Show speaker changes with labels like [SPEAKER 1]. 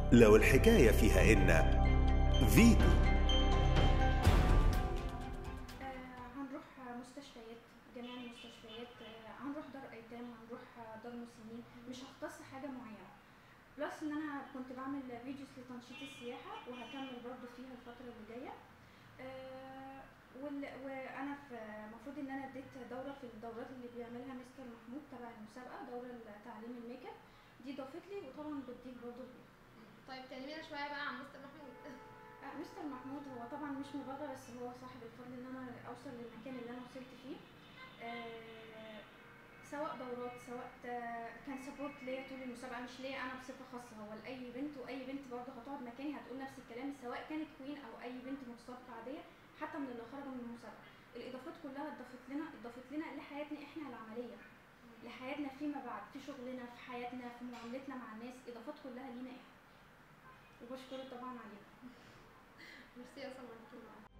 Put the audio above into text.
[SPEAKER 1] لو الحكاية فيها إن فيتو
[SPEAKER 2] آه، هنروح مستشفيات جميع المستشفيات آه، هنروح دار ايتام هنروح دار مسنين مش هختص حاجه معينه بلس ان انا كنت بعمل فيديوز لتنشيط السياحه وهكمل برضو فيها الفتره اللي جايه آه، وال- وانا في المفروض ان انا اديت دوره في الدورات اللي بيعملها مستر محمود تبع المسابقه دوره لتعليم الميك اب دي ضافت لي وطبعا بتضيف برضو ليها.
[SPEAKER 3] طيب كلمينا شويه بقى عن مستر محمود
[SPEAKER 2] آه، مستر محمود هو طبعا مش مبالغه بس هو صاحب الفضل ان انا اوصل للمكان اللي انا وصلت فيه آه، سواء دورات سواء آه، كان سبورت ليا طول المسابقه مش ليا انا بصفه خاصه هو لاي بنت واي بنت برضه هتقعد مكاني هتقول نفس الكلام سواء كانت كوين او اي بنت متسابقه عاديه حتى من اللي خرجوا من المسابقه الاضافات كلها اضافت لنا اضافت لنا لحياتنا احنا العمليه لحياتنا فيما بعد في شغلنا في حياتنا في معاملتنا مع الناس اضافات كلها لينا احنا وبشكره طبعا عليها
[SPEAKER 3] ميرسي يا سمر